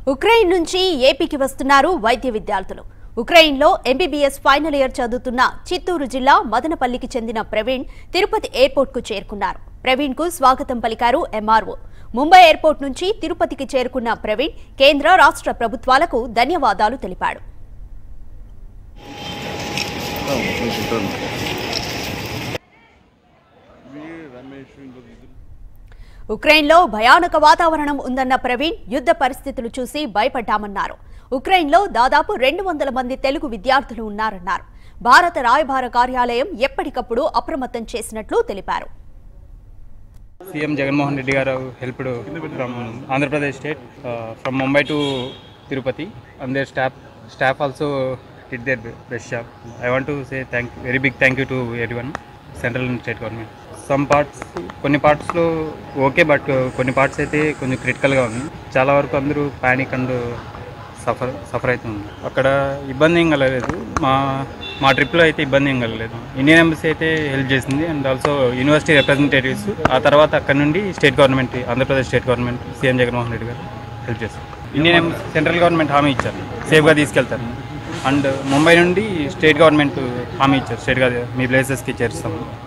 Ukraine నుంచి ఏపీకి వస్తున్నారు వైద్య విద్యార్థులు ఉక్రెయిన్లో ఎంబీబీఎస్ ఫైనల్ ఇయర్ చదువుతున్న చిత్తూరు జిల్లా మదనపల్లికి చెందిన ప్రవీణ్ తిరుపతి ఎయిర్పోర్ట్కు చేరుకున్నారు ప్రవీణ్కు స్వాగతం పలికారు ఎంఆర్ఓ ముంబై ఎయిర్పోర్ట్ నుంచి తిరుపతికి చేరుకున్న ప్రవీణ్ కేంద్ర రాష్ట్ర ప్రభుత్వాలకు ధన్యవాదాలు తెలిపాడు ఉక్రెయిన్లో భయానక వాతావరణం ఉందన్న ప్రవీణ్ యుద్ధ పరిస్థితులు చూసి భయపడ్డామన్నారు ఉక్రెయిన్లో దాదాపు రెండు వందల మంది తెలుగు విద్యార్థులు ఉన్నారన్నారు భారత రాయబార కార్యాలయం ఎప్పటికప్పుడు అప్రమత్తం చేసినట్లు తెలిపారు సీఎం జగన్మోహన్ రెడ్డి గారు helped from Andhra Pradesh state from Mumbai to Tirupati and their staff staff also did their best job I want to say thank very big thank you to everyone central and state government some parts కొన్ని పార్ట్స్లో okay but కొన్ని parts అయితే కొంచెం క్రిటికల్గా ఉంది చాలా వరకు అందరూ panic and suffer suffer అవుతుంది అక్కడ ఇబ్బంది ఏం కలగలేదు మా మా ట్రిప్లో అయితే ఇబ్బంది ఏం కలగలేదు ఇండియన్ ఎంబసీ అయితే హెల్ప్ చేసింది అండ్ ఆల్సో యూనివర్సిటీ రిప్రజెంటేటివ్స్ ఆ తర్వాత అక్కడ నుండి state government Andhra Pradesh state government CM Jaganmohan Reddy గారు హెల్ప్ చేస్తారు ఇండియన్ ఎంబసీ సెంట్రల్ గవర్నమెంట్ హామీ ఇచ్చారు సేఫ్గా తీసుకెళ్తారు అండ్ ముంబై నుండి స్టేట్ గవర్నమెంట్ హామీ ఇచ్చారు స్టేట్గా మీ ప్లేసెస్కి చేరుస్తాము